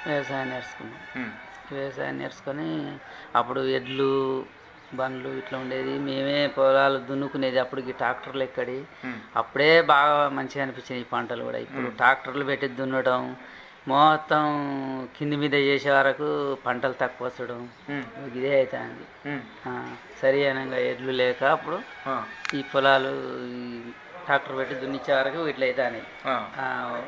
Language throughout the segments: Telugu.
వ్యవసాయం నేర్చుకున్నాం ఉమ్. వ్యవసాయం నేర్చుకొని అప్పుడు ఎడ్లు బండ్లు ఇట్లా ఉండేది మేమే పొలాలు దున్నుకునేది అప్పుడు ఈ ట్రాక్టర్లు ఎక్కడి ఉమ్. అప్పుడే బాగా మంచిగా అనిపించింది ఈ పంటలు కూడా ఇప్పుడు ట్రాక్టర్లు పెట్టి దున్నడం మొత్తం కింది మీద చేసే వరకు పంటలు తక్కువ వచ్చడం ఉమ్. ఇదే అవుతుంది ఉమ్. సరి అయినంగా ఎడ్లు లేక అప్పుడు ఆ. ఈ పొలాలు ఈ ట్రాక్టర్ పెట్టి దున్నిచ్చే వరకు ఇట్లా అవుతాయి ఆ.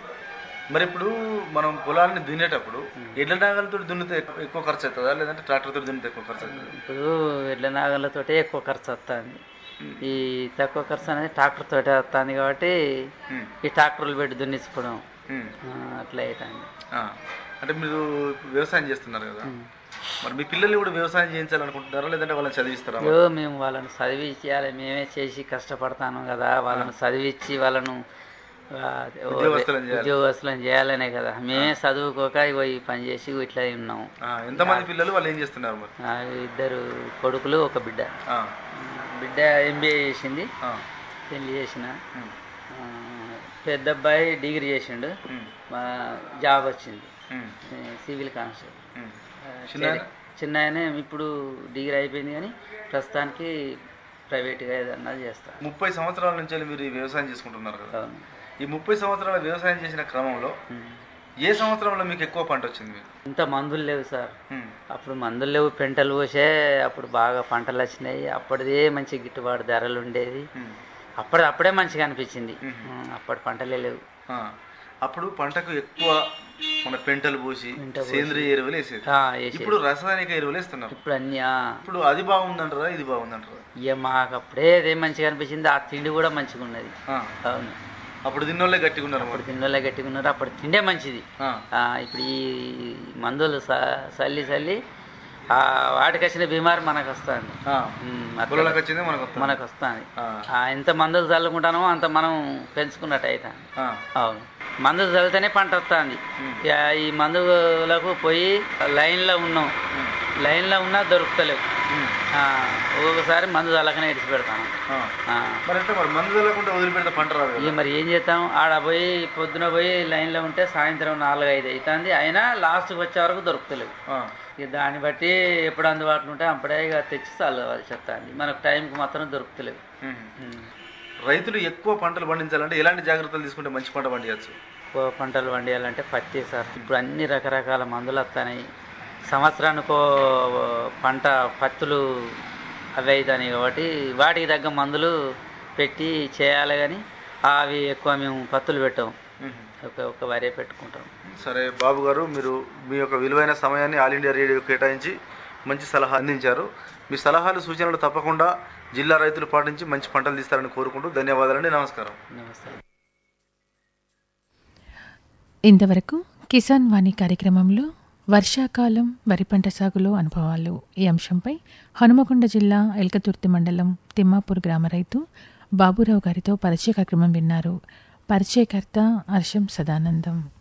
మరి ఇప్పుడు మనం పొలాన్ని దున్నేటప్పుడు ఎడ్ల నాగలతో దున్నితే ఎక్కువ- ఎక్కువ ఖర్చు అవుతుందా లేదంటే ట్రాక్టర్తో దున్నితే ఎక్కువ ఖర్చు అవుతుందా ఇప్పుడు ఎడ్ల నాగళ్ళతోటే ఎక్కువ ఖర్చు వస్తుంది ఈ తక్కువ ఖర్చు అనేది ట్రాక్టర్ తోటే వస్తుంది కాబట్టి ఉమ్. ఈ ట్రాక్టర్లు పెట్టి దున్నించుకోవడం ఉమ్. ఆ, అట్లా అవుతుంది ఆ. అంటే మీరు ఇప్పుడు వ్యవసాయం చేస్తున్నారు కదా మరి మీ పిల్లల్ని కూడా వ్యవసాయం చేయించాలనుకుంటున్నారా లేదంటే వాళ్ళని చదివిస్తారా అయ్యో మేము వాళ్ళని చదివించాలి మేమే చేసి కష్టపడతాను కదా వాళ్ళని చదివించి వాళ్ళను ఆ, ఓ- ఉద్యోగస్తులను చేయాలి. ఉద్యోగస్తులను చేయాలనే కదా మేమే చదువుకోక ఇగో ఈ పని చేసి ఇట్లా ఉన్నాం ఆ, ఎంతమంది పిల్లలు వాళ్ళు ఏం చేస్తున్నారు మరి ఆ, ఇద్దరు కొడుకులు ఒక బిడ్డ ఆ. బిడ్డ ఎంబీఏ చేసింది ఆ. పెళ్లి చేసిన ఉమ్. ఆ, పెద్ద అబ్బాయి డిగ్రీ చేసిండు ఉమ్. మా జాబ్ వచ్చింది ఉమ్. ఏ, సివిల్ కానిస్టేబుల్ ఉమ్. ఆ, చిన్నాయన? చేరి- చిన్నాయనే ఇప్పుడు డిగ్రీ అయిపోయింది కానీ ప్రస్తుతానికి ప్రైవేట్గా ఏదన్నా చేస్తా ముప్పై సంవత్సరాల నుంచి మీరు ఈ వ్యవసాయం చేసుకుంటున్నారు కదా అవును ఈ ముప్పై సంవత్సరాల వ్యవసాయం చేసిన క్రమంలో ఉమ్. ఏ సంవత్సరంలో మీకు ఎక్కువ పంట వచ్చింది మీకు ఇంత మందులు లేవు సార్ ఉమ్. అప్పుడు మందులు లేవు పెంటలు పోసే అప్పుడు బాగా పంటలు వచ్చినాయి అప్పటిదే మంచి గిట్టుబాటు ధరలు ఉండేది ఉమ్. అప్పటి అప్పుడే మంచిగా అనిపించింది మ్మ్. ఉమ్, అప్పటి పంటలే లేవు ఆ. అప్పుడు పంటకు ఎక్కువ మన పెంటలు పోసి పెంట పోసి. సేంద్రియ ఎరువులు వేసేది ఆ, వేసేది. ఇప్పుడు రసాయనిక ఎరువులు వేస్తున్నారు ఇప్పుడు అన్ని ఆ, ఇప్పుడు అది బాగుందంటారా ఇది బాగుందంటారా ఇక మాకు అప్పుడే అదే మంచిగా అనిపించింది ఆ తిండి కూడా మంచిగా ఉన్నది ఆ. అవును అప్పుడు తిన్నోళ్ళే గట్టిగా ఉన్నారు అప్పుడు మరి. తిండిలో గట్టిగా అప్పుడు తిండే మంచిది ఆ. ఆ, ఇప్పుడు ఈ మందులు స- చల్లి చల్లి ఆ వాటికి వచ్చిన బీమారి మనకు వస్తుంది ఆ. ఉమ్, అట్లా పొలాలకు వచ్చిందే మనకు వస్తుంది. మనకు వస్తుంది ఆ. ఎంత మందులు చల్లుకుంటానో అంత మనం పెంచుకున్నట్టు అవుతుంది ఆ. అవును మందులు చల్లితేనే పంట వస్తుంది ఉమ్. ఈ మందులకు పోయి లైన్లో ఉన్నాం ఉమ్. లైన్లో ఉన్నా దొరుకుతలేవు ఉమ్. ఆ, ఒక్కొక్కసారి మందు చల్లకనే ఇడిచి పెడతాను ఆ. ఆ, మరి అంటే మరి మందు వెళ్ళకుండా వదిలిపెడితే పంట రాదు ఇక కదా మరి ఏం చేస్తాం ఆడ పోయి పొద్దున పోయి లైన్లో ఉంటే సాయంత్రం నాలుగు ఐదు అవుతుంది అయినా లాస్ట్కి వచ్చే వరకు దొరుకుతలేవు ఆ. ఇక దాన్ని బట్టి ఎప్పుడు అందుబాటులో ఉంటే అప్పుడే ఇక తెచ్చి చల్లవాలి చెప్తాంది మనకు టైంకి మాత్రం దొరుకుతలేవు ఉమ్. ఉమ్. రైతులు ఎక్కువ పంటలు పండించాలంటే ఎలాంటి జాగ్రత్తలు తీసుకుంటే మంచి పంట పండించచ్చు ఎక్కువ పంటలు పండియాలంటే పత్తి సార్ ఇప్పుడు అన్ని రకరకాల మందులు వస్తున్నాయి సంవత్సరానికో పంట పత్తులు అవి అవుతాయి కాబట్టి వాటికి తగ్గ మందులు పెట్టి చేయాలి కానీ అవి ఎక్కువ మేము పత్తులు పెట్టాం ఒక ఒక వరే పెట్టుకుంటాం సరే బాబు గారు మీరు మీ యొక్క విలువైన సమయాన్ని ఆల్ ఇండియా రేడియో కేటాయించి మంచి సలహా అందించారు మీ సలహాలు సూచనలు తప్పకుండా జిల్లా రైతులు పాటించి మంచి పంటలు తీస్తారని కోరుకుంటూ ధన్యవాదాలండి నమస్కారం నమస్తే ఇంతవరకు కిసాన్ వాణి కార్యక్రమంలో వర్షాకాలం వరి పంట సాగులో అనుభవాలు ఈ అంశంపై హనుమకొండ జిల్లా ఎల్కతుర్తి మండలం తిమ్మాపూర్ గ్రామ రైతు బాబురావు గారితో పరిచయ కార్యక్రమం విన్నారు పరిచయకర్త హర్షం సదానందం